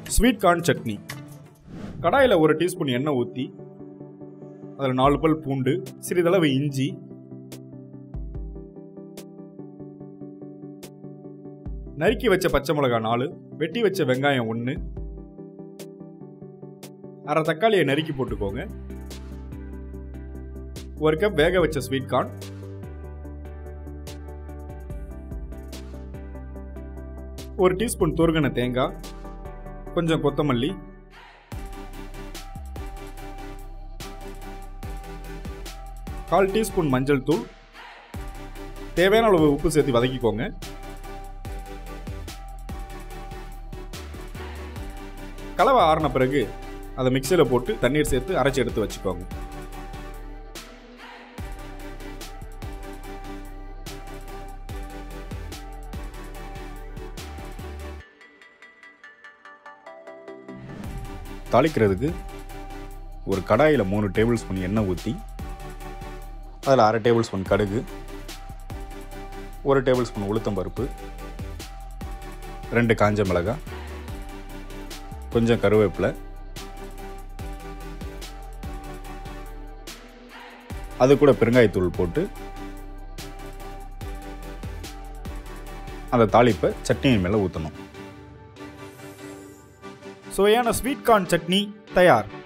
sweet corn chutney கடாயில் ஒரு teaspoon எண்ணெய் ஊற்றி அதில் நாலு பல் பூண்டு சிறிதளவு இஞ்சி நறுக்கி வச்ச பச்சை மிளகாய் நாலு வெட்டி வச்ச வெங்காயம் ஒன்று அரை தக்காளியை நறுக்கி போட்டுக்கோங்க ஒரு கப் வேக வச்ச ஸ்வீட் கார்ன் ஒரு டீஸ்பூன் துருகின தேங்காய் கொஞ்சம் கொத்தமல்லி கால் டீஸ்பூன் மஞ்சள் தூள் தேவையான அளவு உப்பு சேர்த்து வதக்கிக்கோங்க கலவை ஆறின பிறகு அதை மிக்சியில் போட்டு தண்ணீர் சேர்த்து அரைச்சி எடுத்து வச்சுக்கோங்க தாளிக்கிறதுக்கு ஒரு கடாயில் மூணு டேபிள் ஸ்பூன் எண்ணெய் ஊற்றி அதில் அரை டேபிள் ஸ்பூன் கடுகு ஒரு டேபிள் ஸ்பூன் உளுத்தம் பருப்பு ரெண்டு காஞ்ச மிளகாய் கொஞ்சம் கருவேப்பிலை அது கூட பெருங்காயத்தூள் போட்டு அந்த தாளிப்பை சட்னியின் மேலே ஊற்றணும் சுவையான ஸ்வீட் கார்ன் சட்னி தயார்